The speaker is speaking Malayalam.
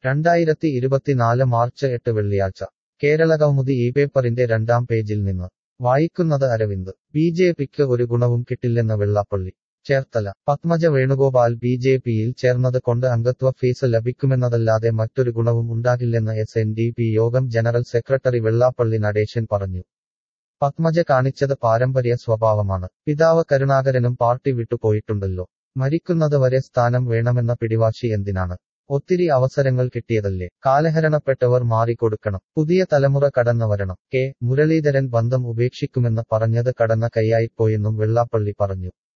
രണ്ടായിരത്തി ഇരുപത്തിനാല് മാർച്ച് എട്ട് വെള്ളിയാഴ്ച കേരളകൗമുദി ഈ പേപ്പറിന്റെ രണ്ടാം പേജിൽ നിന്ന് വായിക്കുന്നത് അരവിന്ദ് ബി ജെ പിക്ക് ഒരു ഗുണവും കിട്ടില്ലെന്ന് വെള്ളാപ്പള്ളി ചേർത്തല പത്മജ വേണുഗോപാൽ ബി ജെ പിയിൽ ചേർന്നത് കൊണ്ട് അംഗത്വ ഫീസ് ലഭിക്കുമെന്നതല്ലാതെ മറ്റൊരു ഗുണവും ഉണ്ടാകില്ലെന്ന് എസ് എൻ ഡി പി യോഗം ജനറൽ സെക്രട്ടറി വെള്ളാപ്പള്ളി നടേശൻ പറഞ്ഞു പത്മജ കാണിച്ചത് പാരമ്പര്യ സ്വഭാവമാണ് പിതാവ് കരുണാകരനും പാർട്ടി വിട്ടുപോയിട്ടുണ്ടല്ലോ മരിക്കുന്നത് വരെ സ്ഥാനം വേണമെന്ന പിടിവാശി എന്തിനാണ് ഒത്തിരി അവസരങ്ങൾ കിട്ടിയതല്ലേ കാലഹരണപ്പെട്ടവർ മാറിക്കൊടുക്കണം പുതിയ തലമുറ കടന്നു വരണം കെ മുരളീധരൻ ബന്ധം ഉപേക്ഷിക്കുമെന്ന് പറഞ്ഞത് കടന്ന കൈയായിപ്പോയെന്നും വെള്ളാപ്പള്ളി പറഞ്ഞു